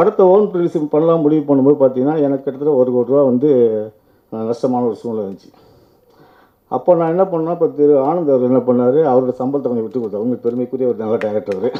படத்தை own release பண்ணலாம் முடிவு பண்ணும்போது பார்த்தீங்கன்னா எனக்கு கிட்டத்தட்ட ஒரு கோடி ரூபா வந்து அஹ், நஷ்டமான ஒரு சூழ்நிலை இருந்துச்சு அப்போ நான் என்ன பண்ணேன் இப்போ திரு ஆனந்த் அவர் என்ன பண்ணார் அவரோட சம்பளத்தை கொஞ்சம் விட்டு கொடுத்தாரு உங்களுக்கு பெருமைக்குரிய ஒரு நல்ல டைரக்டர் அவர்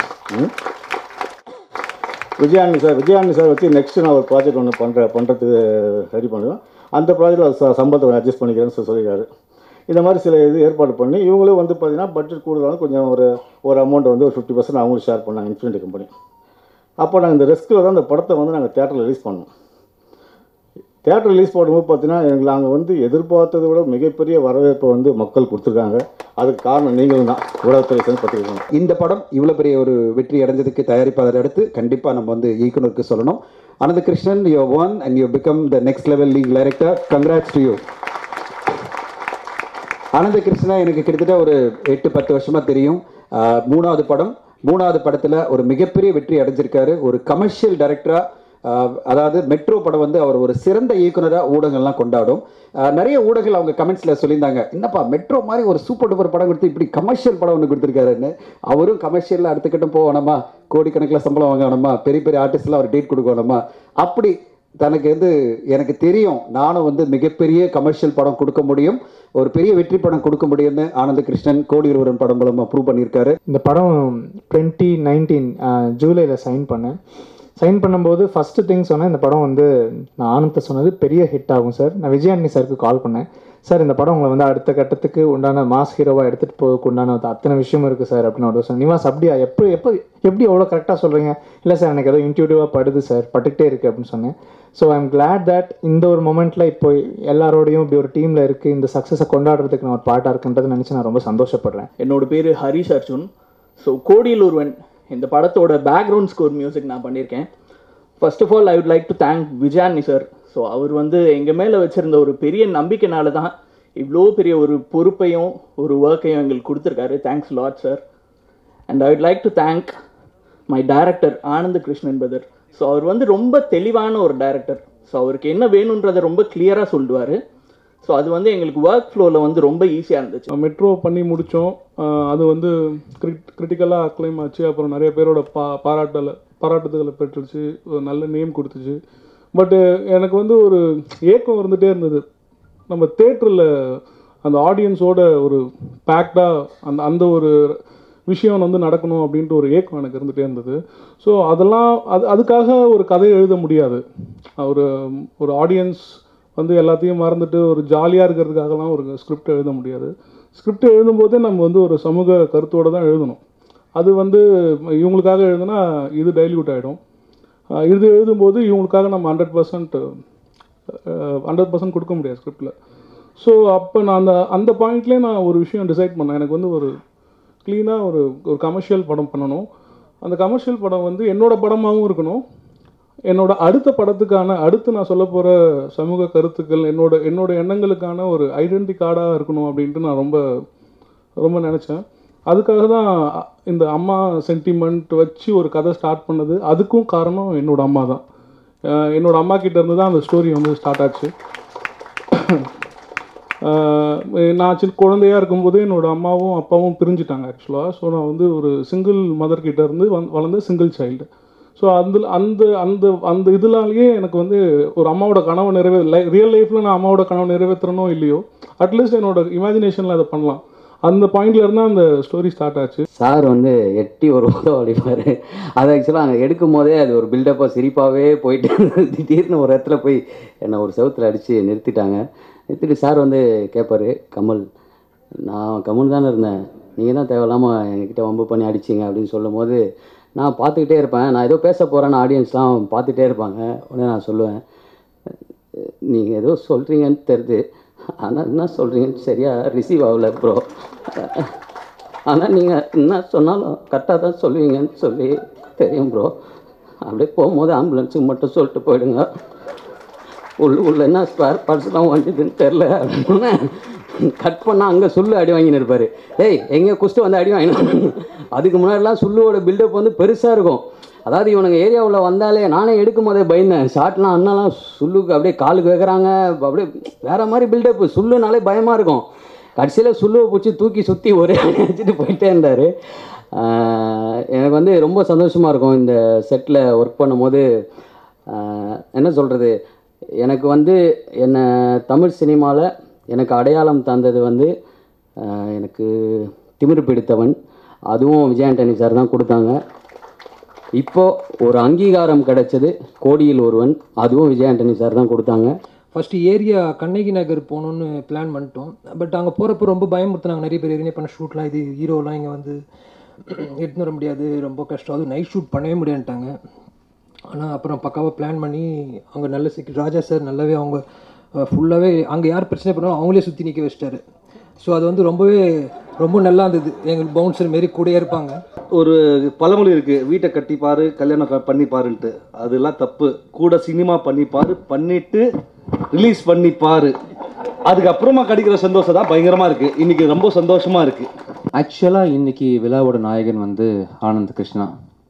விஜயானி சார் விஜயானி சார் வச்சு நெக்ஸ்ட் நான் ஒரு ப்ராஜெக்ட் ஒன்று பண்ணுற பண்ணுறதுக்கு ரெடி பண்ணுவேன் அந்த ப்ராஜெக்ட் சம்பளத்தை அட்ஜஸ்ட் பண்ணிக்கிறேன்னு சொல்லி சொல்லியிருக்காரு இந்த மாதிரி சில இது ஏற்பாடு பண்ணி இவங்களும் வந்து பார்த்தீங்கன்னா பட்ஜெட் கூடுதலாக கொஞ்சம் ஒரு ஒரு அமௌண்ட் வந்து ஒரு ஃபிஃப்டி பர்சன்ட் அவங்களும் ஷேர் பண்ணாங்க இன்ஃபினிட்டி கம்பெனி அப்போ நாங்கள் இந்த ரெஸ்கில் தான் அந்த படத்தை வந்து நாங்கள் தேட்டரில் ரிலீஸ் பண்ணோம் தேட்டர் ரிலீஸ் பண்ணும்போது பார்த்தீங்கன்னா எங்களுக்கு நாங்கள் வந்து எதிர்பார்த்ததை விட மிகப்பெரிய வரவேற்பை வந்து மக்கள் கொடுத்துருக்காங்க அதுக்கு காரணம் நீங்களும் தான் உலகத்துறை சேர்ந்து பத்திரிக்கை இந்த படம் இவ்வளோ பெரிய ஒரு வெற்றி அடைஞ்சதுக்கு தயாரிப்பாளர் அடுத்து கண்டிப்பாக நம்ம வந்து இயக்குனருக்கு சொல்லணும் Anantha Krishnan you won and you become the next level league director congrats to you Anantha Krishna எனக்கு கிட்டத்தட்ட ஒரு எட்டு பத்து வருஷமா தெரியும் ஆஹ் மூணாவது படம் மூணாவது படத்துல ஒரு மிகப்பெரிய வெற்றி அடைஞ்சிருக்காரு ஒரு கமர்ஷியல் டைரக்டரா அதாவது மெட்ரோ படம் வந்து அவர் ஒரு சிறந்த இயக்குனரா ஊடகங்கள்லாம் கொண்டாடும் ஆஹ் நிறைய ஊடகங்கள் அவங்க கமெண்ட்ஸ்ல சொல்லியிருந்தாங்க என்னப்பா மெட்ரோ மாதிரி ஒரு சூப்பர் டூப்பர் படம் கொடுத்து இப்படி கமர்ஷியல் படம் ஒன்று கொடுத்துருக்காருன்னு அவரும் கமர்ஷியலில் அடுத்த கட்டம் போகணுமா கோடிக்கணக்கில் சம்பளம் வாங்கணுமா பெரிய பெரிய ஆர்டிஸ்ட்லாம் அவர் டேட் கொடுக்கணுமா அப்படி தனக்கு வந்து எனக்கு தெரியும் நானும் வந்து மிகப்பெரிய கமர்ஷியல் படம் கொடுக்க முடியும் ஒரு பெரிய வெற்றி படம் கொடுக்க முடியும்னு ஆனந்த கிருஷ்ணன் கோடி ஒருவன் படம் மூலமா ப்ரூவ் பண்ணியிருக்காரு இந்த படம் டுவெண்ட்டி நைன்டீன் ஜூலையில் சைன் பண்ணேன் சைன் பண்ணும்போது ஃபஸ்ட்டு திங் சொன்னேன் இந்த படம் வந்து நான் ஆனந்த் சொன்னது பெரிய ஹிட் ஆகும் சார் நான் விஜயானி சாருக்கு கால் பண்ணேன் சார் இந்த படம் உங்களை வந்து அடுத்த கட்டத்துக்கு உண்டான மாஸ் ஹீரோவாக எடுத்துகிட்டு போகிறதுக்கு உண்டான அத்தனை விஷயம் இருக்குது சார் அப்படின்னு ஒரு சொன்னேன் நிவாஸ் அப்படியா எப்போ எப்போ எப்படி எவ்வளோ கரெக்டாக சொல்கிறீங்க இல்லை சார் எனக்கு ஏதோ இன்ட்யூட்டிவாக படுது சார் பட்டுக்கிட்டே இருக்குது அப்படின்னு சொன்னேன் so I am glad that இந்த ஒரு மொமெண்ட்டில் இப்போ எல்லாரோடையும் இப்படி ஒரு டீமில் இருக்குது இந்த சக்ஸஸை கொண்டாடுறதுக்கு நான் ஒரு பார்ட்டாக இருக்குன்றதை நினச்சி நான் ரொம்ப சந்தோஷப்படுறேன் என்னோட பேர் ஹரிஷ் அர்ஜுன் ஸோ கோடியில் ஒருவன் இந்த படத்தோட பேக்ரவுண்ட் ஸ்கோர் மியூசிக் நான் பண்ணியிருக்கேன் first of all I would like to thank Vijayani sir so அவர் வந்து எங்கள் மேலே வச்சுருந்த ஒரு பெரிய நம்பிக்கைனால தான் இவ்வளோ பெரிய ஒரு பொறுப்பையும் ஒரு ஒர்க்கையும் எங்களுக்கு கொடுத்துருக்காரு thanks lot sir and I would like to thank my director Ananda Krishnan brother so அவர் வந்து ரொம்ப தெளிவான ஒரு டைரக்டர் ஸோ அவருக்கு என்ன வேணுன்றதை ரொம்ப கிளியராக சொல்லுவார் ஸோ அது வந்து எங்களுக்கு ஒர்க் ஃப்ளோவில் வந்து ரொம்ப ஈஸியாக இருந்துச்சு மெட்ரோ பண்ணி முடித்தோம் அது வந்து கிரிட் கிரிட்டிக்கலாக அக்ளைம் ஆச்சு அப்புறம் நிறைய பேரோட பா பாராட்டலை பாராட்டுதல்களை பெற்றுச்சு ஒரு நல்ல நேம் கொடுத்துச்சு பட்டு எனக்கு வந்து ஒரு ஏக்கம் இருந்துகிட்டே இருந்தது நம்ம தேட்டரில் அந்த ஆடியன்ஸோட ஒரு பேக்டாக அந்த அந்த ஒரு விஷயம் வந்து நடக்கணும் அப்படின்ட்டு ஒரு ஏக்கம் எனக்கு இருந்துகிட்டே இருந்தது ஸோ அதெல்லாம் அது அதுக்காக ஒரு கதை எழுத முடியாது ஒரு ஒரு ஆடியன்ஸ் வந்து எல்லாத்தையும் மறந்துட்டு ஒரு ஜாலியாக இருக்கிறதுக்காகலாம் ஒரு ஸ்கிரிப்ட் எழுத முடியாது ஸ்கிரிப்ட் எழுதும்போதே நம்ம வந்து ஒரு சமூக கருத்தோடு தான் எழுதணும் அது வந்து இவங்களுக்காக எழுதுனா இது டைல்யூட் ஆகிடும் இது எழுதும்போது இவங்களுக்காக நம்ம ஹண்ட்ரட் பர்சன்ட் ஹண்ட்ரட் பர்சன்ட் கொடுக்க முடியாது ஸ்கிரிப்டில் ஸோ அப்போ நான் அந்த அந்த பாயிண்ட்லேயே நான் ஒரு விஷயம் டிசைட் பண்ணேன் எனக்கு வந்து ஒரு க்ளீனாக ஒரு ஒரு கமர்ஷியல் படம் பண்ணணும் அந்த கமர்ஷியல் படம் வந்து என்னோட படமாகவும் இருக்கணும் என்னோட அடுத்த படத்துக்கான அடுத்து நான் சொல்ல போகிற சமூக கருத்துக்கள் என்னோட என்னோட எண்ணங்களுக்கான ஒரு ஐடென்டி கார்டாக இருக்கணும் அப்படின்ட்டு நான் ரொம்ப ரொம்ப நினச்சேன் அதுக்காக தான் இந்த அம்மா சென்டிமெண்ட் வச்சு ஒரு கதை ஸ்டார்ட் பண்ணது அதுக்கும் காரணம் என்னோட அம்மா தான் அஹ் என்னோட அம்மா கிட்ட இருந்து தான் அந்த ஸ்டோரி வந்து ஸ்டார்ட் ஆச்சு அஹ் நான் சின்ன குழந்தையா இருக்கும்போது என்னோட அம்மாவும் அப்பாவும் பிரிஞ்சுட்டாங்க ஆக்சுவலாக ஸோ நான் வந்து ஒரு சிங்கிள் மதர் கிட்ட இருந்து வந் வளர்ந்த சிங்கிள் சைல்டு ஸோ அந்த அந்த அந்த அந்த இதனாலேயே எனக்கு வந்து ஒரு அம்மாவோட கனவை நிறைவே ரியல் லைஃப்பில் நான் அம்மாவோட கனவு நிறைவேற்றனோ இல்லையோ அட்லீஸ்ட் என்னோட இமேஜினேஷனில் அதை பண்ணலாம் அந்த பாயிண்ட்ல இருந்தா அந்த ஸ்டோரி ஸ்டார்ட் ஆச்சு சார் வந்து எட்டி ஒரு உதவ அடிப்பார் அது ஆக்சுவலாக அங்கே எடுக்கும் போதே அது ஒரு பில்டப்பாக சிரிப்பாகவே போயிட்டு இருந்தது. திடீர்னு ஒரு இடத்துல போய் என்னை ஒரு செவுத்துல அடித்து நிறுத்திட்டாங்க நிறுத்திட்டு சார் வந்து கேட்பாரு கமல் நான் கமல் தானே இருந்தேன் நீங்கள் தான் தேவையில்லாமல் எங்ககிட்ட வம்பு பண்ணி அடிச்சிங்க அப்படின்னு சொல்லும்போது நான் பார்த்துக்கிட்டே இருப்பேன் நான் ஏதோ பேச போகிறேன்னு ஆடியன்ஸ்லாம் பார்த்துட்டே இருப்பாங்க உடனே நான் சொல்லுவேன் நீங்கள் ஏதோ சொல்கிறீங்கன்னு தெரியுது ஆனால் என்ன சொல்கிறீங்கன்னு சரியாக ரிசீவ் ஆகல ப்ரோ ஆனால் நீங்கள் என்ன சொன்னாலும் கரெக்டாக தான் சொல்லுவீங்கன்னு சொல்லி தெரியும் ப்ரோ அப்படியே போகும்போது ஆம்புலன்ஸுக்கு மட்டும் சொல்லிட்டு போயிடுங்க உள்ள உள்ள என்ன ஸ்பேர் பார்ட்ஸ்லாம் வந்துதுன்னு தெரில அப்படின்னு கட் பண்ணால் அங்கே சுள்ளு அடி வாங்கின்னு இருப்பார் ஏய் எங்கேயோ குஸ்ட்டு வந்து அடி வாங்கினோம் அதுக்கு முன்னாடிலாம் சுள்ளுவோட பில்டப் வந்து பெருசாக இருக்கும் அதாவது இவனுங்க ஏரியாவில் வந்தாலே நானே எடுக்கும் போதே பயந்தேன் ஷார்ட்லாம் அண்ணாலாம் சுள்ளுக்கு அப்படியே காலுக்கு வைக்கிறாங்க அப்படியே வேற மாதிரி பில்டப் சுள்ளுனாலே பயமாக இருக்கும் கடைசியில் சுள்ளுவை பிடிச்சி தூக்கி சுற்றி ஒரே அடி அடிச்சுட்டு போயிட்டே இருந்தார் எனக்கு வந்து ரொம்ப சந்தோஷமாக இருக்கும் இந்த செட்டில் ஒர்க் பண்ணும்போது ஆஹ் என்ன சொல்கிறது எனக்கு வந்து என்னை தமிழ் சினிமாவில் எனக்கு அடையாளம் தந்தது வந்து ஆஹ் எனக்கு திமிரு பிடித்தவன் அதுவும் விஜய் ஆண்டனி சார் தான் கொடுத்தாங்க இப்போ ஒரு அங்கீகாரம் கிடைச்சது கோடியில் ஒருவன் அதுவும் விஜய் ஆண்டனி சார் தான் கொடுத்தாங்க ஃபஸ்ட்டு ஏரியா கண்ணகி நகர் போகணுன்னு பிளான் பண்ணிட்டோம் பட் அங்கே போகிறப்ப ரொம்ப பயமுறுத்துனாங்க நிறைய பேர் ஏற்கனவே பண்ண ஷூட்லாம் இது ஹீரோலாம் இங்கே வந்து எடுத்துன்னு வர முடியாது ரொம்ப கஷ்டம் அதுவும் நைட் ஷூட் பண்ணவே முடியாதுட்டாங்க ஆனால் அப்புறம் பக்காவாக பிளான் பண்ணி அங்கே நல்ல செக்யூ ராஜா சார் நல்லாவே அவங்க ஃபுல்லாகவே அங்கே யார் பிரச்சனை பண்ணாலும் அவங்களே சுற்றி நிற்க வச்சிட்டாரு ஸோ அது வந்து ரொம்பவே ரொம்ப நல்லா இருந்தது எங்களுக்கு பவுன்சர் மாரி கூடயே இருப்பாங்க ஒரு பழமொழி இருக்கு வீட்டை கட்டி பாரு கல்யாணம் க- பண்ணி பாருன்ட்டு அதெல்லாம் தப்பு கூட சினிமா பண்ணி பாரு பண்ணிட்டு ரிலீஸ் பண்ணி பாரு அதுக்கப்புறமா கிடைக்கிற சந்தோஷம் தான் பயங்கரமா இருக்கு இன்னைக்கு ரொம்ப சந்தோஷமா இருக்கு ஆக்சுவலாக இன்னைக்கு விழாவோட நாயகன் வந்து ஆனந்த் கிருஷ்ணா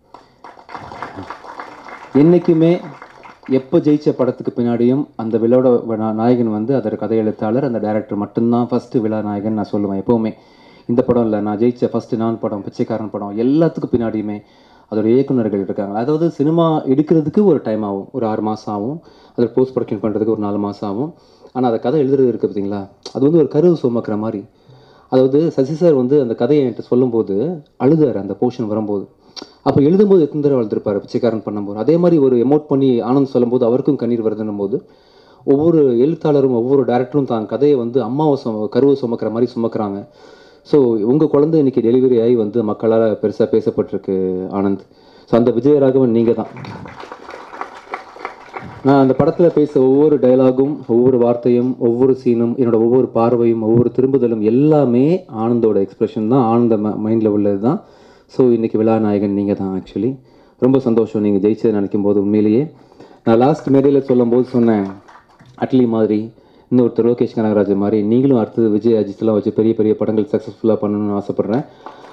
என்றைக்குமே எப்போ ஜெயிச்ச படத்துக்கு பின்னாடியும் அந்த விழாவோட வ- நாயகன் வந்து அதோட கதை எழுத்தாளர் அந்த டைரக்டர் மட்டும்தான் ஃபஸ்ட்டு விழா நாயகன் நான் சொல்லுவேன் எப்போவுமே இந்த படம் இல்லை நான் ஜெயிச்ச ஃபஸ்ட்டு நான் படம் பிச்சைக்காரன் படம் எல்லாத்துக்கும் பின்னாடியுமே அதோட இயக்குனர்கள் இருக்காங்க அதாவது சினிமா எடுக்கிறதுக்கு ஒரு டைம் ஆகும் ஒரு ஆறு மாதம் ஆகும் அதை போஸ்ட் ப்ரொடக்ஷன் பண்ணுறதுக்கு ஒரு நாலு மாதம் ஆகும் ஆனால் அந்த கதை எழுதுறது இருக்குது பார்த்தீங்களா அது வந்து ஒரு கருவு சுமக்கிற மாதிரி அதாவது சசி சார் வந்து அந்த கதையை என்கிட்ட சொல்லும்போது அழுதார் அந்த போர்ஷன் வரும்போது அப்போ எழுதும்போது எத்தனை தடவை அழுதுருப்பார் பிச்சைக்காரன் பண்ணும்போது அதே மாதிரி ஒரு எமோட் பண்ணி ஆனந்த் சொல்லும்போது அவருக்கும் கண்ணீர் வருதுன்னும் போது ஒவ்வொரு எழுத்தாளரும் ஒவ்வொரு டேரக்டரும் தான் கதையை வந்து அம்மாவை சும கருவை சுமக்கிற மாதிரி சுமக்கிறாங்க ஸோ உங்கள் குழந்தை இன்னைக்கு டெலிவரி ஆகி வந்து மக்களால் பெருசாக பேசப்பட்டிருக்கு ஆனந்த் ஸோ அந்த விஜயராகவன் நீங்கள் தான் நான் அந்த படத்தில் பேச ஒவ்வொரு டயலாகும் ஒவ்வொரு வார்த்தையும் ஒவ்வொரு சீனும் என்னோட ஒவ்வொரு பார்வையும் ஒவ்வொரு திரும்புதலும் எல்லாமே ஆனந்தோட எக்ஸ்பிரஷன் தான் ஆனந்த மைண்டில் உள்ளது தான் ஸோ இன்றைக்கி விழா நாயகன் நீங்கள் தான் ஆக்சுவலி ரொம்ப சந்தோஷம் நீங்கள் ஜெயிச்சதை நினைக்கும் போது உண்மையிலேயே நான் லாஸ்ட் மேடையில் சொல்லும்போது சொன்னேன் அட்லி மாதிரி இன்னொருத்தர் லோகேஷ் கனகராஜ் மாதிரி நீங்களும் அடுத்தது விஜய் அஜித்லாம் வச்சு பெரிய பெரிய படங்கள் சக்ஸஸ்ஃபுல்லாக பண்ணணும்னு ஆசைப்பட்றேன்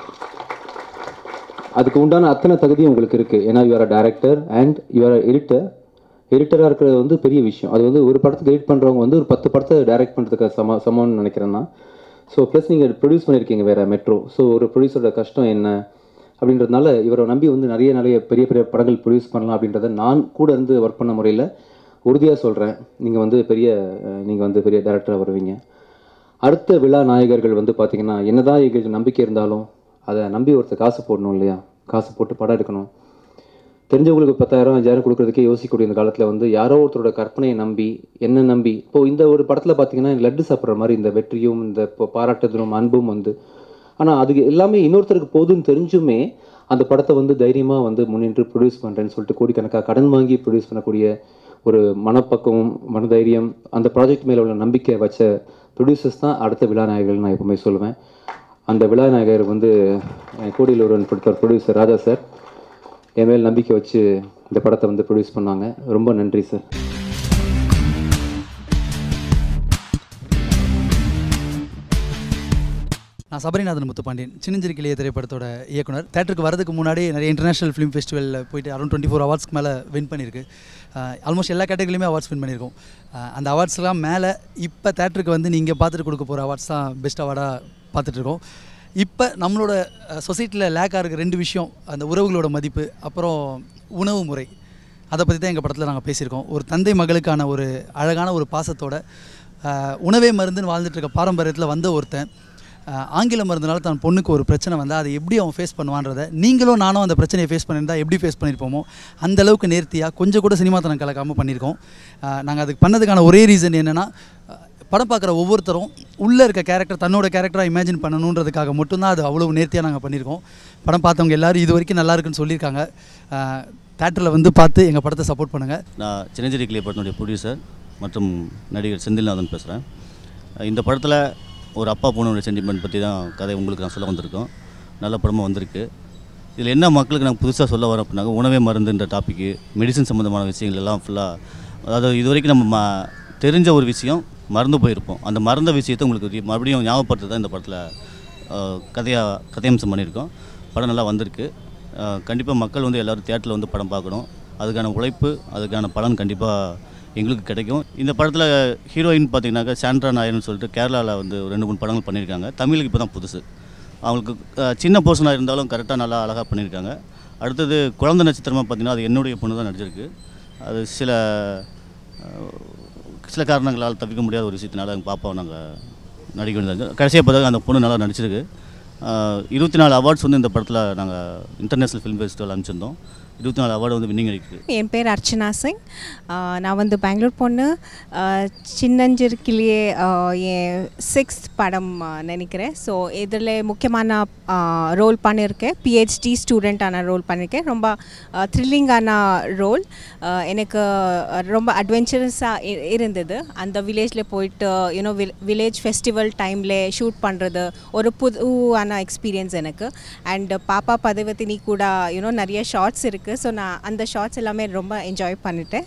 அதுக்கு உண்டான அத்தனை தகுதியும் உங்களுக்கு இருக்குது ஏன்னா you're a director and you're editor எடிட்டராக இருக்கிறது வந்து பெரிய விஷயம் அது வந்து ஒரு படத்துக்கு எடிட் பண்ணுறவங்க வந்து ஒரு பத்து படத்தை டைரக்ட் பண்ணுறதுக்கு சம சமம்னு நினைக்கிறேன் நான் ஸோ ப்ளஸ் நீங்கள் ப்ரொடியூஸ் பண்ணியிருக்கீங்க வேறு மெட்ரோ ஸோ ஒரு ப்ரொடியூசரோட கஷ்டம் என்ன அப்படின்றதுனால இவரை நம்பி வந்து நிறைய நிறைய பெரிய பெரிய படங்கள் ப்ரொடியூஸ் பண்ணலாம் அப்படின்றத நான் கூட இருந்து ஒர்க் பண்ண முறையில் உறுதியாக சொல்கிறேன் நீங்கள் வந்து பெரிய நீங்கள் வந்து பெரிய டேரக்டராக வருவீங்க அடுத்த விழா நாயகர்கள் வந்து பார்த்தீங்கன்னா என்னதான் எங்களுக்கு நம்பிக்கை இருந்தாலும் அதை நம்பி ஒருத்தர் காசு போடணும் இல்லையா காசு போட்டு படம் எடுக்கணும் தெரிஞ்சவங்களுக்கு பத்தாயிரம் அஞ்சாயிரம் கொடுக்கறதுக்கே யோசிக்கக்கூடிய இந்த காலத்தில் வந்து யாரோ ஒருத்தரோட கற்பனையை நம்பி என்ன நம்பி இப்போ இந்த ஒரு படத்தில் பார்த்தீங்கன்னா லட்டு சாப்பிட்ற மாதிரி இந்த வெற்றியும் இந்த இப்போ பாராட்டுதலும் அன்பும் வந்து ஆனால் அதுக்கு எல்லாமே இன்னொருத்தருக்கு போதுன்னு தெரிஞ்சுமே அந்த படத்தை வந்து தைரியமாக வந்து முன்னின்று ப்ரொடியூஸ் பண்ணுறேன்னு சொல்லிட்டு கோடிக்கணக்காக கடன் வாங்கி ப்ரொடியூஸ் பண்ணக்கூடிய ஒரு மனப்பக்குவம் மனதைரியம் அந்த ப்ராஜெக்ட் மேலே உள்ள நம்பிக்கை வச்ச ப்ரொடியூசர்ஸ் தான் அடுத்த விழா நாயகர்கள் நான் எப்பவுமே சொல்லுவேன் அந்த விழா நாயகர் வந்து அஹ், கோடியில் ஒருவன் கொடுத்த ப்ரொடியூசர் ராஜா சார் என் மேல் நம்பிக்கை வச்சு இந்த படத்தை வந்து ப்ரொடியூஸ் பண்ணாங்க ரொம்ப நன்றி சார் நான் சபரிநாதன் முத்துப்பாண்டியன் சின்னஞ்சிரிக்கிளிய திரைப்படத்தோட இயக்குனர் தேட்டருக்கு வரதுக்கு முன்னாடி நிறைய இன்டர்நேஷனல் ஃபிலிம் ஃபெஸ்டிவலில் போயிட்டு அரௌண்ட் டுவெண்ட்டி ஃபோர் அவார்ட்ஸ்க்கு மேலே வின் பண்ணியிருக்கு ஆல்மோஸ்ட் எல்லா கேட்டகரியிலுமே அவார்ட்ஸ் வின் பண்ணியிருக்கோம் அஹ் அந்த அவார்ட்ஸ்லாம் மேலே இப்போ தேட்டருக்கு வந்து நீங்கள் பார்த்துட்டு கொடுக்க போகிற அவார்ட்ஸ் தான் பெஸ்ட் அவார்டாக பார்த்துட்ருக்கோம் இப்போ நம்மளோட சொசைட்டியில் லேக்காக இருக்க ரெண்டு விஷயம் அந்த உறவுகளோட மதிப்பு அப்புறம் உணவு முறை அதை பற்றி தான் எங்கள் படத்தில் நாங்கள் பேசியிருக்கோம் ஒரு தந்தை மகளுக்கான ஒரு அழகான ஒரு பாசத்தோட அஹ், உணவே மருந்துன்னு வாழ்ந்துட்டு இருக்க பாரம்பரியத்தில் வந்த ஒருத்தன் அஹ், ஆங்கில மருந்துனால தன் பொண்ணுக்கு ஒரு பிரச்சனை வந்தால் அதை எப்படி அவன் ஃபேஸ் பண்ணுவான்றதை நீங்களும் நானும் அந்த பிரச்சனையை ஃபேஸ் பண்ணியிருந்தா எப்படி ஃபேஸ் பண்ணியிருப்போமோ அந்த அளவுக்கு நேர்த்தியாக கொஞ்சம் கூட சினிமாத்தனம் கலக்காமல் பண்ணியிருக்கோம் நாங்கள் அதுக்கு பண்ணதுக்கான ஒரே ரீசன் என்னென்னா படம் பார்க்குற ஒவ்வொருத்தரும் உள்ளே இருக்க கேரக்டர் தன்னோட கேரக்டராக இமேஜின் பண்ணணுன்றதுக்காக மட்டும்தான் அது அவ்வளோ நேர்த்தியாக நாங்கள் பண்ணியிருக்கோம் படம் பார்த்தவங்க எல்லாரும் இது வரைக்கும் நல்லா இருக்குன்னு சொல்லியிருக்காங்க தேட்டரில் வந்து பார்த்து எங்கள் படத்தை சப்போர்ட் பண்ணுங்கள் நான் சின்னஞ்சிரி கிளிய படத்தினுடைய ப்ரொடியூசர் மற்றும் நடிகர் செந்தில்நாதன் பேசுகிறேன் இந்த படத்தில் ஒரு அப்பா பொண்ணுடைய சென்டிமெண்ட் பற்றி தான் கதை உங்களுக்கு நான் சொல்ல வந்திருக்கோம் நல்ல படமாக வந்திருக்கு இதில் என்ன மக்களுக்கு நான் புதுசாக சொல்ல வரேன் அப்படின்னாக்க உணவே மருந்துன்ற டாப்பிக்கு மெடிசன் சம்மந்தமான விஷயங்கள் எல்லாம் ஃபுல்லாக அதாவது இது வரைக்கும் நம்ம ம தெரிஞ்ச ஒரு விஷயம் மறந்து போயிருப்போம் அந்த மறந்த விஷயத்தை உங்களுக்கு ரி- மறுபடியும் ஞாபகப்படுத்த தான் இந்த படத்தில் கதையாக கதையம்சம் பண்ணியிருக்கோம் படம் நல்லா வந்திருக்கு கண்டிப்பாக மக்கள் வந்து எல்லோரும் தியேட்டரில் வந்து படம் பார்க்கணும் அதுக்கான உழைப்பு அதுக்கான பலன் கண்டிப்பாக எங்களுக்கு கிடைக்கும் இந்த படத்தில் ஹீரோயின் பார்த்தீங்கன்னாக்கா சாண்ட்ரா நாயர்னு சொல்லிட்டு கேரளாவில் வந்து ஒரு ரெண்டு மூணு படங்கள் பண்ணியிருக்காங்க தமிழுக்கு இப்போ தான் புதுசு அவங்களுக்கு அஹ், சின்ன போர்ஷனாக இருந்தாலும் கரெக்டாக நல்லா அழகாக பண்ணியிருக்காங்க அடுத்தது குழந்தை நட்சத்திரமாக பார்த்தீங்கன்னா அது என்னுடைய பொண்ணு தான் நடிச்சிருக்கு அது சில அஹ், சில காரணங்களால் தவிர்க்க முடியாத ஒரு விஷயத்தினால எங்கள் பாப்பாவை நாங்கள் நடிக்க வேண்டியது கடைசியாக பார்த்தா அந்த பொண்ணு நல்லா நடிச்சிருக்கு இருபத்தி நாலு அவார்ட்ஸ் வந்து இந்த படத்தில் நாங்கள் இன்டர்நேஷ்னல் ஃபிலிம் ஃபெஸ்டிவல் அனுப்பிச்சிருந்தோம் இருபத்தி நாலு அவார்டு வந்து வின்னிங் இருக்குது என் பேர் அர்ச்சனா சிங் ஆஹ் நான் வந்து பெங்களூர் பொண்ணு ஆஹ் சின்னஞ்சிருக்கிலேயே ஆஹ் என் சிக்ஸ்த் படம் ஆஹ் நினைக்கிறேன் ஸோ இதில் முக்கியமான ரோல் பண்ணியிருக்கேன் பிஹெச்டி ஸ்டூடெண்ட்டான ரோல் பண்ணியிருக்கேன் ரொம்ப த்ரில்லிங்கான ரோல் எனக்கு ரொம்ப அட்வென்ச்சரஸாக இருந்தது அந்த வில்லேஜில் போயிட்டு யூனோ வில்லேஜ் ஃபெஸ்டிவல் டைமில் ஷூட் பண்ணுறது ஒரு புதுவான எக்ஸ்பீரியன்ஸ் எனக்கு அண்ட் பாப்பா பதவத்தினி கூட யூனோ நிறைய ஷார்ட்ஸ் இருக்குது ஸோ நான் அந்த ஷார்ட்ஸ் எல்லாமே ரொம்ப என்ஜாய் பண்ணிட்டேன்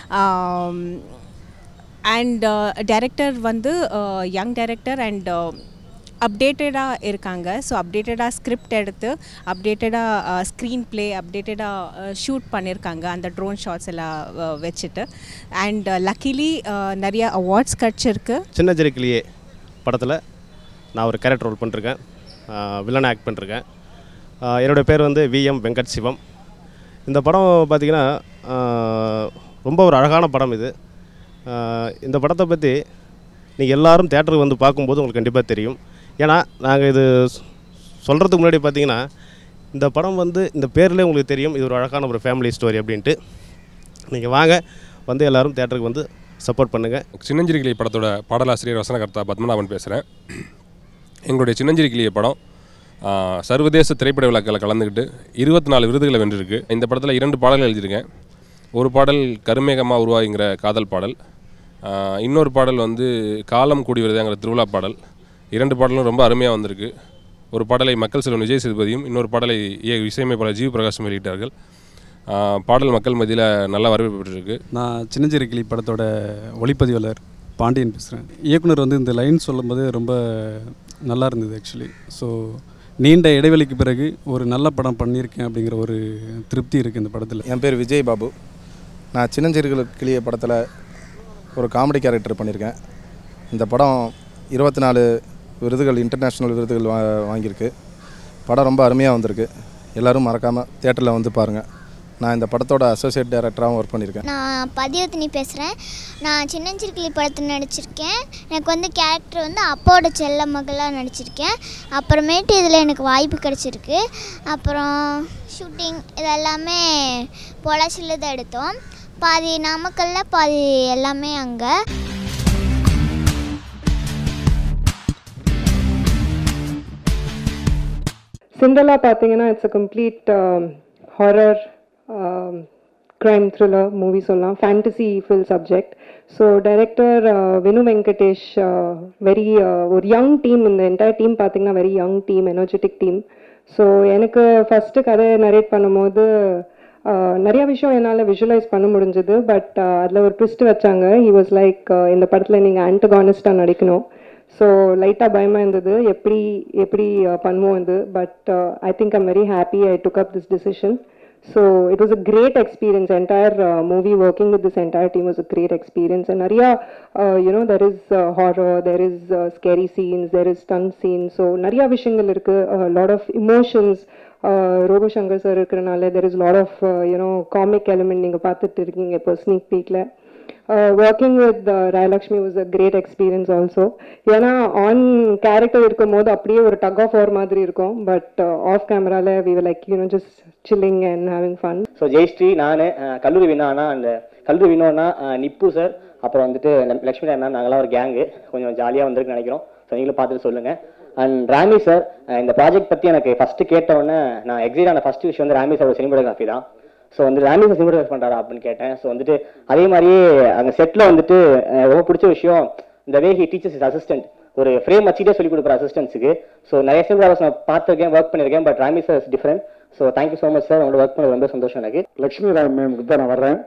அண்ட் டைரக்டர் வந்து யங் டைரக்டர் அண்ட் அப்டேட்டடாக இருக்காங்க ஸோ அப்டேட்டடாக ஸ்கிரிப்ட் எடுத்து அப்டேட்டடாக ஸ்க்ரீன் ப்ளே அப்டேட்டடாக ஷூட் பண்ணியிருக்காங்க அந்த ட்ரோன் ஷாட்ஸ் எல்லாம் அஹ், வச்சுட்டு அண்ட் லக்கிலி நிறைய அவார்ட்ஸ் கிடச்சிருக்கு சின்ன ஜெருக்கிலேயே படத்தில் நான் ஒரு கேரக்டர் ரோல் பண்ணிருக்கேன் வில்லன் ஆக்ட் பண்ணிருக்கேன் ஆஹ் என்னோட பேர் வந்து விஎம் வெங்கட் சிவம் இந்த படம் பார்த்திங்கன்னா ஆஹ் ரொம்ப ஒரு அழகான படம் இது ஆஹ் இந்த படத்தை பற்றி நீங்கள் எல்லாரும் தேட்டருக்கு வந்து பார்க்கும்போது உங்களுக்கு கண்டிப்பாக தெரியும் ஏன்னா நாங்கள் இது சொல்கிறதுக்கு முன்னாடி பார்த்தீங்கன்னா இந்த படம் வந்து இந்த பேர்லேயே உங்களுக்கு தெரியும் இது ஒரு அழகான ஒரு ஃபேமிலி ஸ்டோரி அப்படின்ட்டு நீங்கள் வாங்க வந்து எல்லாரும் தேட்டருக்கு வந்து சப்போர்ட் பண்ணுங்கள் சின்னஞ்சிறு கிளி படத்தோட பாடலாசிரியர் வசனகர்த்தா பத்மநாபன் பேசுகிறேன் எங்களுடைய சின்னஞ்சிறு கிளிய படம் ஆ, சர்வதேச திரைப்பட விழாக்களில் கலந்துக்கிட்டு இருபத்தி நாலு விருதுகளை வென்றிருக்கு இந்த படத்தில் இரண்டு பாடல்கள் எழுதியிருக்கேன் ஒரு பாடல் கருமேகமாக உருவாகிங்கிற காதல் பாடல் ஆ, இன்னொரு பாடல் வந்து காலம் கூடி வருதுங்கிற திருவிழா பாடல் இரண்டு பாடலும் ரொம்ப அருமையாக வந்திருக்கு ஒரு பாடலை மக்கள் செல்வன் விஜய் சேதுபதியும் இன்னொரு பாடலை இய- இசையமைப்பாளர் ஜீவ் பிரகாஷும் வெளியிட்டார்கள் ஆ, பாடல் மக்கள் மத்தியில் நல்ல வரவேற்பு பெற்றிருக்கு நான் சின்னஞ்சிறு கிளி படத்தோட ஒளிப்பதிவாளர் பாண்டியன் பேசுகிறேன் இயக்குனர் வந்து இந்த லைன் சொல்லும்போது ரொம்ப நல்லா இருந்தது ஆக்சுவலி ஸோ நீண்ட இடைவெளிக்கு பிறகு ஒரு நல்ல படம் பண்ணியிருக்கேன் அப்படிங்கிற ஒரு திருப்தி இருக்குது இந்த படத்தில் என் பேர் விஜய் பாபு நான் சின்னஞ்சிறுகள் கிளிய படத்தில் ஒரு காமெடி கேரக்டர் பண்ணியிருக்கேன் இந்த படம் இருபத்தி நாலு விருதுகள் இன்டர்நேஷ்னல் விருதுகள் வா வாங்கியிருக்கு படம் ரொம்ப அருமையாக வந்திருக்கு எல்லோரும் மறக்காமல் தேட்டரில் வந்து பாருங்கள் நான் இந்த படத்தோட அசோசியேட் டைரக்டராகவும் ஒர்க் பண்ணியிருக்கேன் நான் பதிவத்தினி பேசுகிறேன் நான் சின்னஞ்சிறுக்கிளி படத்தில் நடிச்சிருக்கேன் எனக்கு வந்து கேரக்டர் வந்து அப்பாவோட செல்ல மகளாக நடிச்சிருக்கேன் அப்புறமேட்டு இதில் எனக்கு வாய்ப்பு கிடச்சிருக்கு அப்புறம் ஷூட்டிங் இதெல்லாமே பொலாச்சியில் தான் எடுத்தோம் பாதி நாமக்கல்ல பாதி எல்லாமே அங்கே சிண்டலா பார்த்தீங்கன்னா it's a complete horror crime thriller movie சொல்லலாம் fantasy fill subject so director Vinu Venkatesh very ஒரு யங் டீம் இந்த என்டையர் டீம் பார்த்தீங்கன்னா very young team energetic team so எனக்கு ஃபஸ்ட்டு கதை நரேட் பண்ணும்போது uh, நிறைய விஷயம் என்னால் விஷுவலைஸ் பண்ண முடிஞ்சது பட் அதில் ஒரு ட்விஸ்ட் வச்சாங்க ஹி வாஸ் லைக் இந்த படத்தில் நீங்கள் ஆன்டகானிஸ்டாக நடிக்கணும் ஸோ லைட்டாக பயமாக இருந்தது எப்படி எப்படி uh, பண்ணுவோம் இது but I think I'm very happy I took up this decision so it was a great experience entire movie working with this entire team was a great experience and நிறையா you know there is horror there is scary scenes there is stun scenes so நிறையா விஷயங்கள் இருக்குது lot of emotions Robo Shankar sir இருக்கிறனால there is lot of you know comic element நீங்கள் பார்த்துட்டு இருக்கீங்க இப்போ sneak பீக்கில் working with Rayalakshmi was a great experience also ஏன்னா ஆன் கேரக்டர் இருக்கும் போது அப்படியே ஒரு டக் ஆஃப் வார் மாதிரி இருக்கும் பட் ஆஃப் கேமரால we like you know just chilling and having fun so Jayashree நான் கல்லூரி வினானா அந்த கல்லூரி வினோனா நிப்பு சார் அப்புறம் வந்துட்டு நம்ம லக்ஷ்மி மேம் நாங்களாம் ஒரு கேங்கு கொஞ்சம் ஜாலியாக வந்திருக்குன்னு நினைக்கிறோம் ஸோ நீங்களும் பார்த்துட்டு சொல்லுங்கள் அண்ட் ராமி சார் இந்த ப்ராஜெக்ட் பற்றி எனக்கு ஃபஸ்ட்டு கேட்ட உடனே நான் எக்ஸைட் ஆன ஃபஸ்ட்டு விஷயம் வந்து ராமி சாரோட சினிமோகிராஃபி தான் ஸோ வந்து ராமி சார் சினிமோகிராஃபி பண்ணுறாரா அப்படின்னு கேட்டேன் ஸோ வந்துட்டு அதே மாதிரியே அங்கே செட்டில் வந்துட்டு அஹ், ரொம்ப பிடிச்ச விஷயம் இந்த way he teachers is assistant ஒரு ஃப்ரேம் வச்சுட்டே சொல்லி கொடுக்குற அசிஸ்டன்ஸுக்கு ஸோ நிறைய சினிமோகிராஃபர்ஸ் நான் பார்த்துருக்கேன் ஒர்க் பண்ணியிருக்கேன் but Rami sir is different so thank you so much sir உங்களோட ஒர்க் பண்ணது ரொம்ப சந்தோஷம் எனக்கு லக்ஷ்மி ராம் மேமுக்கு தான் நான் வர்றேன்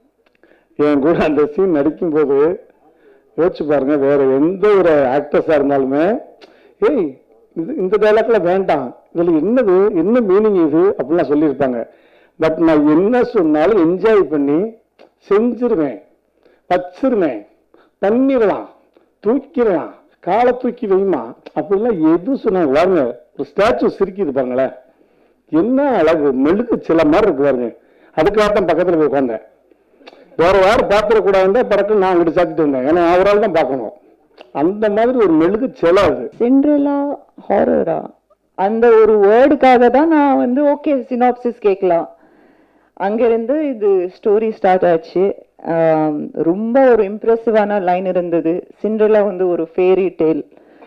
என் கூட அந்த சீன் நடிக்கும்போது யோசிச்சு பாருங்க வேற எந்த ஒரு ஆக்டர்ஸாக இருந்தாலுமே ஏய் இது இந்த டைலாக்ல வேண்டாம் இதில் என்னது என்ன மீனிங் இது அப்படிலாம் சொல்லியிருப்பாங்க பட் நான் என்ன சொன்னாலும் என்ஜாய் பண்ணி செஞ்சிருவேன் வச்சிருவேன் பண்ணிடலாம் தூக்கிடலாம் காலை தூக்கி வைமா அப்படிலாம் எது சொன்னாங்க பாருங்க ஒரு ஸ்டாச்சு சிரிக்குது பாருங்களேன் என்ன அழகு மெழுகு சில மாதிரி இருக்கு பாருங்க அதுக்காக தான் பக்கத்தில் போய் உட்காந்தேன் வேற யாரும் பார்த்துடக்கூடாதுன்னு பிறகு நான் அங்கிட்டு சாத்திட்டு வந்தேன் ஏன்னா அவரால் தான் பார்க்கணும் அந்த மாதிரி ஒரு மெழுகு சிலை அது சிண்ட்ரலா ஹாரரா அந்த ஒரு வேர்டுக்காக தான் நான் வந்து ஓகே சினாப்சிஸ் கேட்கலாம் அங்கேருந்து இது ஸ்டோரி ஸ்டார்ட் ஆச்சு ஆம், ரொம்ப ஒரு இம்ப்ரெசிவான லைன் இருந்தது சிண்ட்ரலா வந்து ஒரு fairy tale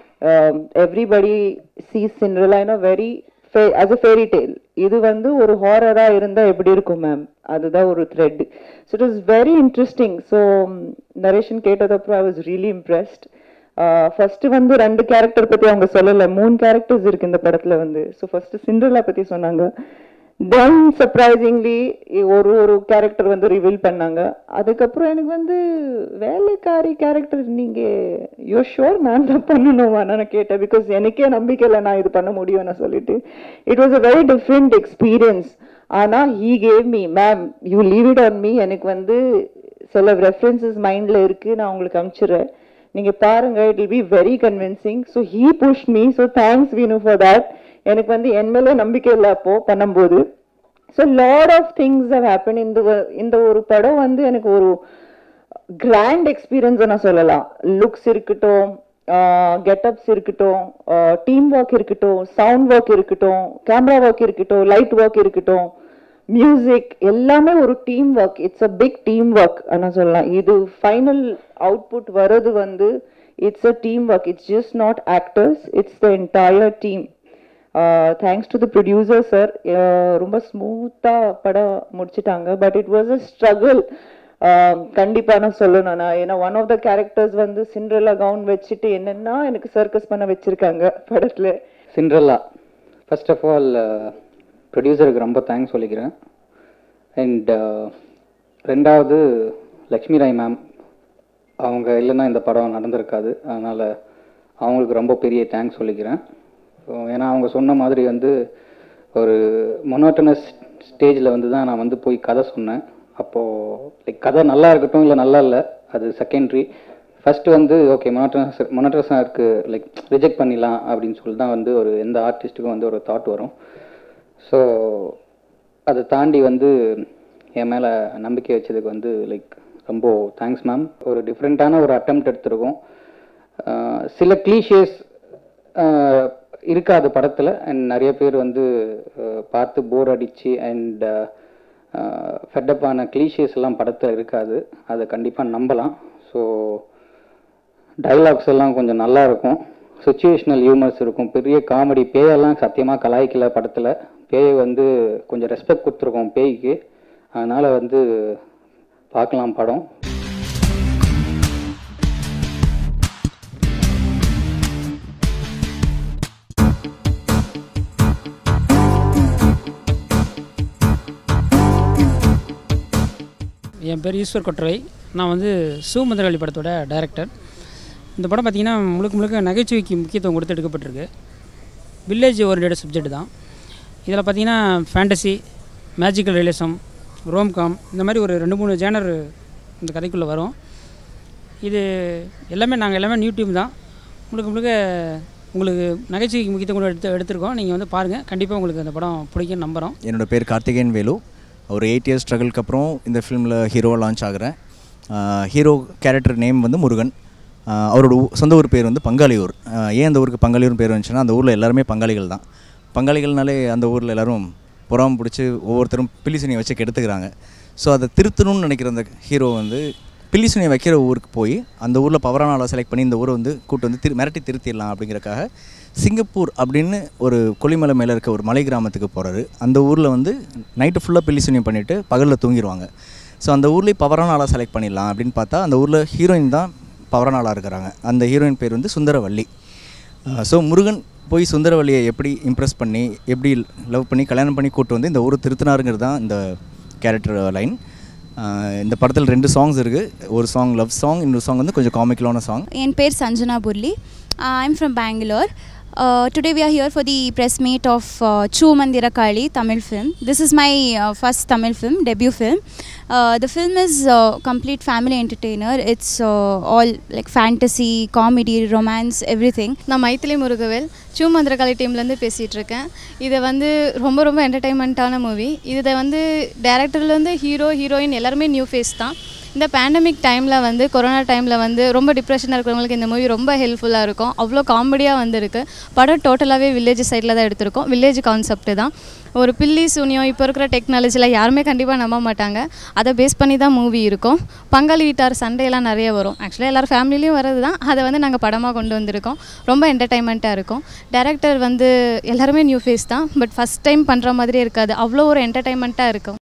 everybody see Cinderella very as a fairy tale இது வந்து ஒரு ஹாரரா இருந்தா எப்படி இருக்கும் மேம் அதுதான் ஒரு thread so it is very interesting so narration கேட்டதப்புறம் I was really impressed first வந்து ரெண்டு கேரக்டர் பத்தி அவங்க சொல்லல மூணு கேரக்டர்ஸ் இருக்கு இந்த படத்துல வந்து ஸோ ஃபர்ஸ்ட் சிண்ட்ரலா பத்தி சொன்னாங்க தென் சர்ப்ரைசிங்லி ஒரு ஒரு கேரக்டர் வந்து ரிவீல் பண்ணாங்க அதுக்கப்புறம் எனக்கு வந்து வேலைக்காரி கேரக்டர் நீங்க யோ ஷோர் நான் தான் பண்ணணுமா நான் கேட்டேன் பிகாஸ் எனக்கே நம்பிக்கை இல்லை நான் இது பண்ண முடியும்னு சொல்லிட்டு it was a very different experience ஆனா he gave me ma'am you leave it on me எனக்கு வந்து சில ரெஃபரன்சஸ் மைண்ட்ல இருக்கு நான் உங்களுக்கு அனுப்பிச்சிடுறேன் நீங்க பாருங்க it will be very convincing so he push me so thanks Veenu for that எனக்கு வந்து என் மேல நம்பிக்கை இல்லை அப்போ பண்ணும்போது so lot of things have happen இந்த வ- இந்த ஒரு படம் வந்து எனக்கு ஒரு கிராண்ட் எக்ஸ்பீரியன்ஸ் நான் சொல்லலாம் லுக்ஸ் இருக்கட்டும் கெட்டப்ஸ் இருக்கட்டும் டீம் ஒர்க் இருக்கட்டும் சவுண்ட் ஒர்க் இருக்கட்டும் கேமரா ஒர்க் இருக்கட்டும் லைட் ஒர்க் இருக்கட்டும் மியூசிக் எல்லாமே ஒரு team work it's a big team work நான் சொல்லலாம் இது ஃபைனல் அவுட்புட் வர்றது வந்து it's a team work it's just not actors it's the entire team thanks to the producer sir ரொம்ப ஸ்மூத்தாக படம் முடிச்சிட்டாங்க but it was a struggle கண்டிப்பா நான் சொல்லணும் நான் ஏன்னா ஒன் ஆஃப் த கேரக்டர்ஸ் வந்து சிண்ட்ரலா கவுன் வச்சுட்டு என்னன்னா எனக்கு சர்க்கஸ் பண்ண வச்சிருக்காங்க படத்துல சிண்ட்ரல்லா ஃபர்ஸ்ட் ஆஃப் ஆல் ப்ரொடியூசருக்கு ரொம்ப தேங்க்ஸ் சொல்லிக்கிறேன் அண்ட் ரெண்டாவது லக்ஷ்மி ராய் மேம் அவங்க இல்லைன்னா இந்த படம் நடந்திருக்காது அதனால் அவங்களுக்கு ரொம்ப பெரிய தேங்க்ஸ் சொல்லிக்கிறேன் So, ஏன்னா அவங்க சொன்ன மாதிரி வந்து ஒரு மொனோட்டனஸ் ஸ்டேஜில் வந்து தான் நான் வந்து போய் கதை சொன்னேன் அப்போது லைக் கதை நல்லா இருக்கட்டும் இல்லை நல்லா இல்லை அது செகண்டரி ஃபர்ஸ்ட் வந்து ஓகே மொனோட்டனஸ் மொனோட்டனஸாக இருக்குது லைக் ரிஜெக்ட் பண்ணிடலாம் அப்படின்னு சொல்லி தான் வந்து ஒரு எந்த ஆர்டிஸ்ட்டுக்கும் வந்து ஒரு தாட் வரும் ஸோ அதை தாண்டி வந்து என் மேலே நம்பிக்கை வச்சதுக்கு வந்து லைக் ரொம்ப தேங்க்ஸ் மேம் ஒரு டிஃப்ரெண்ட்டான ஒரு அட்டம்ப்ட் எடுத்திருக்கோம் ஆஹ் சில கிளீஷேஸ் இருக்காது படத்தில் அண்ட் நிறைய பேர் வந்து ஆஹ் பார்த்து போர் அடிச்சு அண்ட் ஃபெட்டப்பான கிளீஷேஸ் எல்லாம் படத்தில் இருக்காது அதை கண்டிப்பாக நம்பலாம் ஸோ டைலாக்ஸ் எல்லாம் கொஞ்சம் நல்லா இருக்கும் சுச்சுவேஷனல் ஹியூமர்ஸ் இருக்கும் பெரிய காமெடி பேயெல்லாம் சத்தியமாக கலாய்க்கல படத்தில் பேய் வந்து கொஞ்சம் ரெஸ்பெக்ட் கொடுத்துருக்கோம் பேய்க்கு அதனால் வந்து பார்க்கலாம் படம் என் பேர் ஈஸ்வர் கொற்றவை நான் வந்து சூமந்திரகாளி படத்தோட டைரக்டர் இந்த படம் பார்த்திங்கன்னா முழுக்க முழுக்க நகைச்சுவைக்கு முக்கியத்துவம் கொடுத்து எடுக்கப்பட்டிருக்கு வில்லேஜ் ஓரியன்ட் சப்ஜெக்ட் தான் இதில் பார்த்தீங்கன்னா ஃபேண்டசி மேஜிக்கல் ரியலிசம் ரோம்காம் இந்த மாதிரி ஒரு ரெண்டு மூணு ஜேனர் இந்த கதைக்குள்ளே வரும் இது எல்லாமே நாங்கள் எல்லாமே நியூ டீம் தான் முழுக்க முழுக்க உங்களுக்கு நகைச்சுவைக்கு முக்கியத்துவம் கூட எடுத்து எடுத்திருக்கோம் நீங்கள் வந்து பாருங்கள் கண்டிப்பாக உங்களுக்கு அந்த படம் பிடிக்கும்னு நம்புகிறோம் என்னோட பேர் கார்த்திகேயன் வேலு ஒரு எயிட் இயர்ஸ் ஸ்ட்ரகிள்க்கு அப்புறம் இந்த ஃபிலிமில் ஹீரோவாக லான்ச் ஆகிறேன் ஹீரோ கேரக்டர் நேம் வந்து முருகன் ஆஹ் அவரோட ஊ- சொந்த ஊர் பேர் வந்து பங்காளியூர் ஆஹ் ஏன் அந்த ஊருக்கு பங்காளியூர் பேர் வந்துச்சுன்னா அந்த ஊரில் எல்லாருமே பங்காளிகள் தான் பங்காளிகள்னாலே அந்த ஊரில் எல்லாரும் புறாம பிடிச்சி ஒவ்வொருத்தரும் பில்லிசுனியை வச்சு கெடுத்துக்கிறாங்க ஸோ அதை திருத்தணும்னு நினைக்கிற அந்த ஹீரோ வந்து பில்லிசுனியை வைக்கிற ஊருக்கு போய் அந்த ஊரில் பவரான ஆளை செலக்ட் பண்ணி இந்த ஊரை வந்து கூட்டு வந்து திரு மிரட்டி திருத்திடலாம் அப்படிங்கிறக்காக சிங்கப்பூர் அப்படின்னு ஒரு கொல்லிமலை மேலே இருக்க ஒரு மலை கிராமத்துக்கு போகிறாரு அந்த ஊரில் வந்து நைட்டு ஃபுல்லாக பில்லிசுனியம் பண்ணிவிட்டு பகலில் தூங்கிடுவாங்க ஸோ அந்த ஊர்லேயே பவரான ஆளாக செலக்ட் பண்ணிடலாம் அப்படின்னு பார்த்தா அந்த ஊரில் ஹீரோயின் தான் பவரான ஆளாக இருக்கிறாங்க அந்த ஹீரோயின் பேர் வந்து சுந்தரவள்ளி ஸோ முருகன் போய் சுந்தரவள்ளியை எப்படி இம்ப்ரெஸ் பண்ணி எப்படி லவ் பண்ணி கல்யாணம் பண்ணி கூட்டு வந்து இந்த ஊரை திருத்தினாருங்கிறது தான் இந்த கேரக்டர் லைன் இந்த படத்தில் ரெண்டு சாங்ஸ் இருக்குது ஒரு சாங் லவ் சாங் இன்னொரு சாங் வந்து கொஞ்சம் காமிக்கலான சாங் என் பேர் Sanjana Burli I'm from Bangalore today we are here for the press meet of Soo Mantra Kaali Tamil film this is my first Tamil film debut film the film is complete family entertainer it's all like fantasy comedy romance everything நான் மைத்திலி முருகவேல் சூ மந்திரகாளி டீம்லேருந்து பேசிகிட்டு இருக்கேன் இதை வந்து ரொம்ப ரொம்ப என்டர்டைன்மெண்ட்டான movie இதை வந்து டேரக்டர்லேருந்து ஹீரோ ஹீரோயின் எல்லாருமே நியூ ஃபேஸ் தான் இந்த பேண்டமிக் டைமில் வந்து கொரோனா டைமில் வந்து ரொம்ப டிப்ரெஷனாக இருக்கிறவங்களுக்கு இந்த மூவி ரொம்ப ஹெல்ப்ஃபுல்லாக இருக்கும் அவ்வளோ காமெடியாக வந்திருக்கு படம் டோட்டலாகவே வில்லேஜ் சைடில் தான் எடுத்திருக்கோம் வில்லேஜ் கான்செப்ட் தான் ஒரு பில்லி சூனியம் இப்போ இருக்கிற டெக்னாலஜியில் யாருமே கண்டிப்பாக நம்ப மாட்டாங்க அதை பேஸ் பண்ணி தான் மூவி இருக்கும் பங்காளி வீட்டார் சண்டையெல்லாம் நிறைய வரும் ஆக்சுவலாக எல்லாரும் ஃபேமிலிலையும் வர்றது தான் அதை வந்து நாங்கள் படமாக கொண்டு வந்திருக்கோம் ரொம்ப என்டர்டைன்மெண்ட்டாக இருக்கும் டேரக்டர் வந்து எல்லாருமே நியூ ஃபேஸ் தான் பட் ஃபஸ்ட் டைம் பண்ணுற மாதிரி இருக்காது அவ்வளோ ஒரு என்டர்டைன்மெண்ட்டாக இருக்கும்